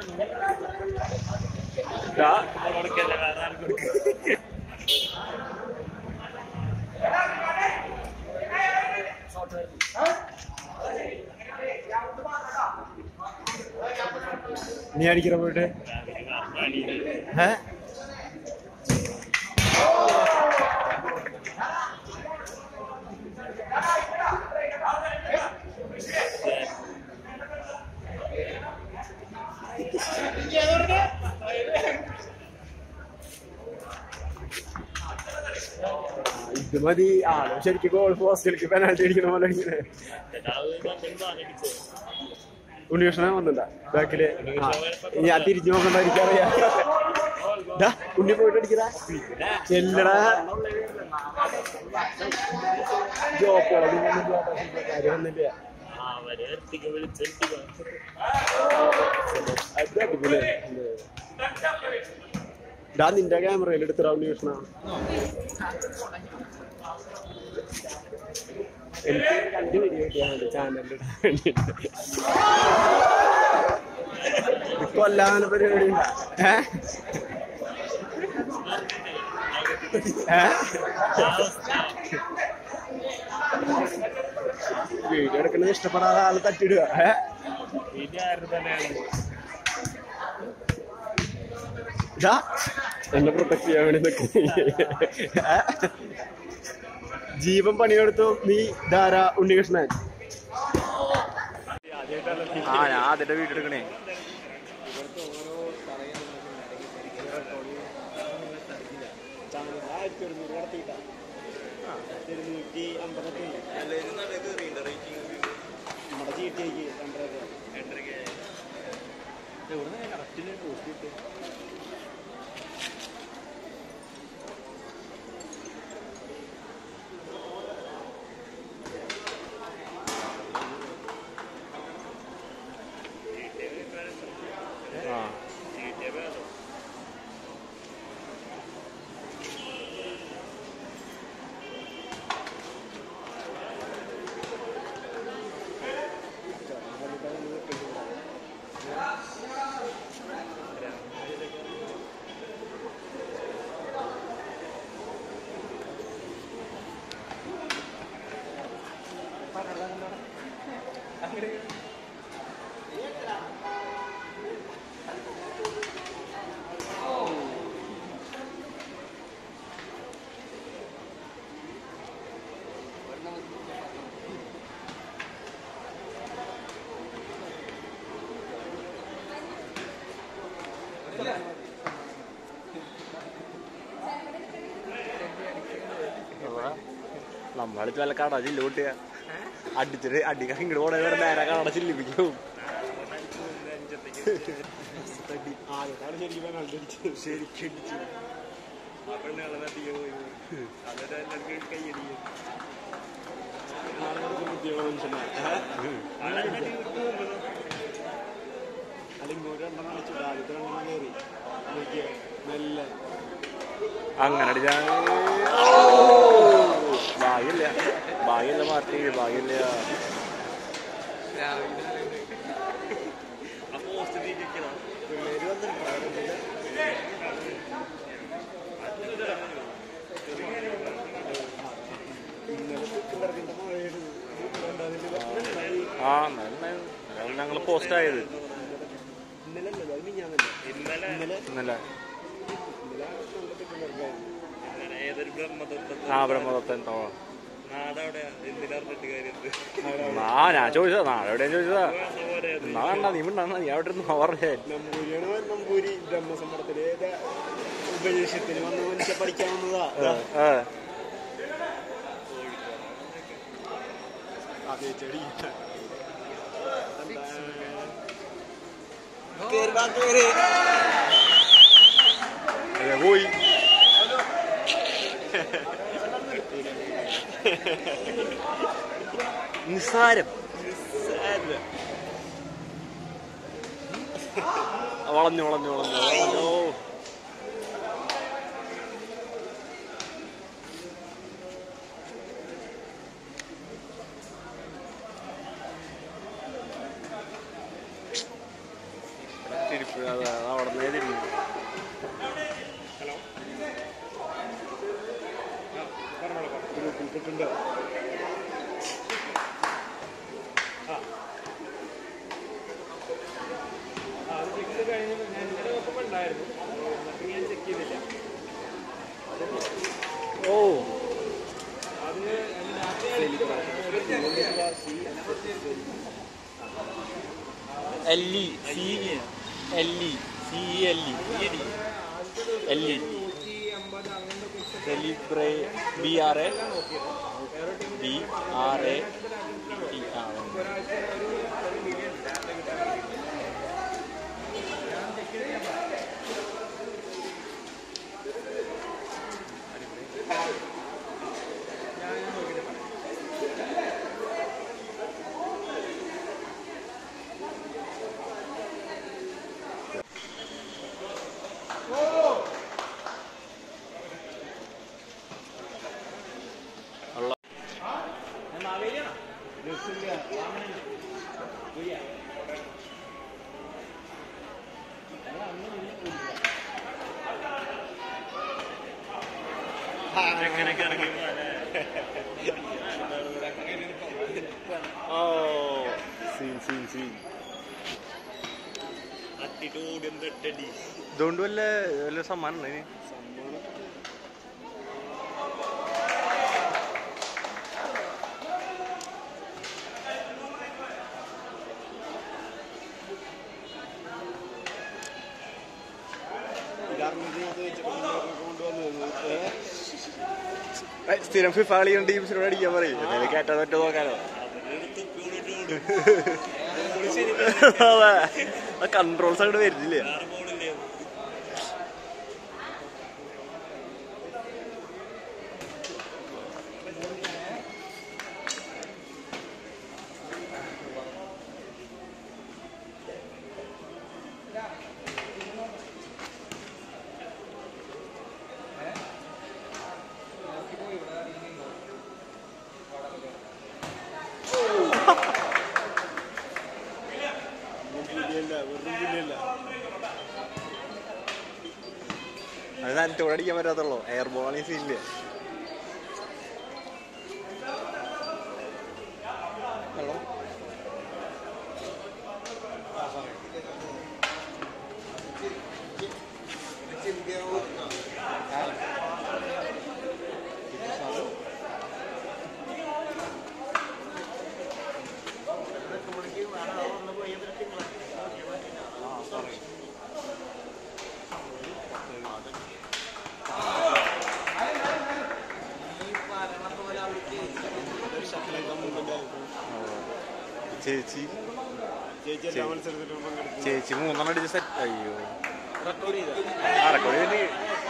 ദാ, കൊടുക്കല്ലേ വേറെ ആരും കൊടുക്കില്ല നീ അടിക്കണ പോയിട്ട് ഏ ഇത് മതി ആള് ശരിക്കും ഗോൾ പോസ്റ്റിലേക്ക് പെനാൾട്ടി അടിക്കണ പോലെ അടിക്കണേ ഉണ്ണികൃഷ്ണൻ വന്നില്ല ബാക്കില് ആ, ഞാൻ തിരിഞ്ഞു നോക്കണ്ട എനിക്കറിയാം ദാ, ഉണ്ണി പോയിട്ട് അടിക്കടാ ചെല്ലടാ ജോപ്പോളെ കാര്യം വന്നില്ല അവരെ എത്തിക്ക് വിളിച്ചെത്തിക്കോ അത് അടിപൊളി ഇതാ നിന്റെ ക്യാമറയിൽ എടുത്തടാ ഉണ്ണികൃഷ്ണ എനിക്ക് രണ്ട് വീഡിയോ കിട്ടിയാൽ മതി ചാനലിൽ ഇടാൻ വേണ്ടിയിട്ട് ഇത് കൊല്ലാന പരിപാടി ഉണ്ടാ ഏ ഏ? വീഡിയോ എടുക്കുന്നത് ഇഷ്ടപ്പെടാതെ ആള് തട്ടിടുക ഏ ഇത് ആരും തന്നെയാണ് ഇതാ എന്നെ പ്രൊട്ടക്ട് ചെയ്യാൻ വേണ്ടി നിൽക്കുന്നു ജീവൻ പണിയെടുത്തു നീ ധാര ഉണ്ണികൃഷ്ണൻ ആ ഞാൻ അതിന്റെ വീടെടുക്കണേ ആ നമ്മളിച്ച് വല്ല കട ചില്ലോട്ട് അടിച്ചിട്ട് അടിക്കാൻ ഇങ്ങോട്ട് പോണേ വേറെ നേരെ കട ചില്ലിപ്പിക്കും ശരിക്കും അങ്ങനെ അടിച്ചാ ഭാഗ്യമില്ല ഭാഗ്യമില്ല പാർട്ടി ഭാഗ്യമില്ല ആ ഞങ്ങൾ പോസ്റ്റ് ആയത് ഇന്നലെ ഇന്നലെ ഇന്നലെ ഏതൊരു ബ്രഹ്മദത്തത്തിൽ ആ ബ്രഹ്മദത്തൻ ഓ നാടവിടെ എന്തിനറിഞ്ഞിട്ട് കാര്യം ആ ഞാൻ ചോദിച്ചതാ നാളെ എവിടെയാ ചോദിച്ചതാ പോരെ എന്നാ വേണ്ട നീ മിണ്ടാ നീ അവിടെ ഇരുന്ന് പറഞ്ഞേ നമ്പൂരിയാണ് നമ്പൂരി ബ്രഹ്മസമ്മർദ്ദത്തില് ഏതാ ഉപദേശത്തിന് വന്ന് മനുഷ്യ പഠിക്കാൻ വന്നതാ ഏ അതേ ചെടി അതെ, പോയി നിസ്സാരം വളഞ്ഞു വളഞ്ഞു വളഞ്ഞു വളഞ്ഞു തിരിപ്പ് അത് അവിടെ നിന്ന് തിരിഞ്ഞു ഹലോ ഗ്രൂപ്പിൽ ആ അത് ചെക്ക് ചെയ്ത് കഴിഞ്ഞ് ഞാൻ ഇന്നലെ നോക്കുമ്പോൾ ഉണ്ടായിരുന്നു എന്നിട്ട് ഞാൻ ചെക്ക് ചെയ്തില്ല ഓ അത് ഞാൻ രാത്രി കളിച്ചത് L E C L E C L E L E നൂറ്റി അമ്പത് അങ്ങനത്തെ സെലിബ്രേ B R A B R A T ആ ഒരാഴ്ച ഒരു ഒരു മില്യൺ ഡാറ്റ കിട്ടാൻ വേണ്ടി ഞാൻ ചെക്ക് ചെയ്ത് ഞാൻ ഞാൻ നോക്കിയിട്ട് പറയാം ഉള്ള ഞാൻ മാവേലിയാണോ ഓ സീൻ സീൻ സീൻ അട്ടിട്ടോടി എന്തെട്ടടി ഇതുകൊണ്ട് വല്ല വല്ല സമ്മാനം ഉണ്ടോ ഇനി ഏയ്, സ്ഥിരം ഫിഫ കളിക്കുന്ന ടീംസിനോട് അടിക്കാൻ പറയും എന്തെങ്കിലും കയറ്റാൻ പറ്റുമോ നോക്കാനോ അതെ കൺട്രോൾസ് അങ്ങോട്ട് വരുന്നില്ല അത് നനത്തോടെ അടിക്കാൻ പറ്റാത്തുള്ളൂ എയർ ബോൾ ആണെങ്കിൽ സീനില്ല ചേച്ചി ചേച്ചി എല്ലാ മത്സരത്തിലും പങ്കെടുത്തു ചേച്ചി മൂന്നെണ്ണം അടിച്ച് സെറ്റ് അയ്യോ റെക്കോർഡ് ചെയ്ത ആ റെക്കോർഡ് ചെയ്തിട്ട്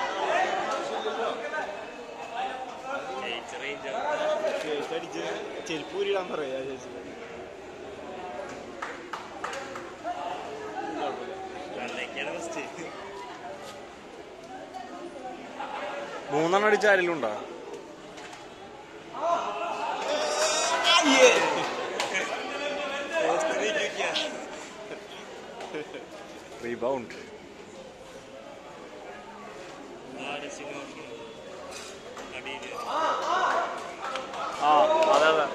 ചേച്ചി അടിച്ച് ചെരുപ്പ് ഊരിടാൻ പറയാ ചേച്ചി മൂന്നെണ്ണം അടിച്ച ആരെങ്കിലും ഉണ്ടോ റീബൗണ്ട് ആ അതെ അതെ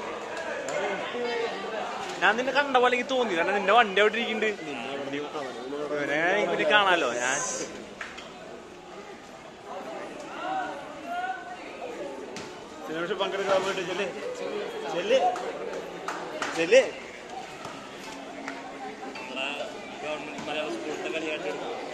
ഞാൻ നിന്നെ കണ്ട പോലെ എനിക്ക് തോന്നി കാരണം നിന്റെ വണ്ടി അവിടെ ഇരിക്കുന്നുണ്ട് ഇവനെ ഇവര് കാണാലോ ഞാൻ സിനിമ പങ്കെടുക്കാൻ പോയിട്ട് ചെല്ലേ ചെല്ലേ ചെല്ലേ ഗവൺമെന്റ് മലയാളം സ്കൂളിന്റെ കളിയായിട്ട്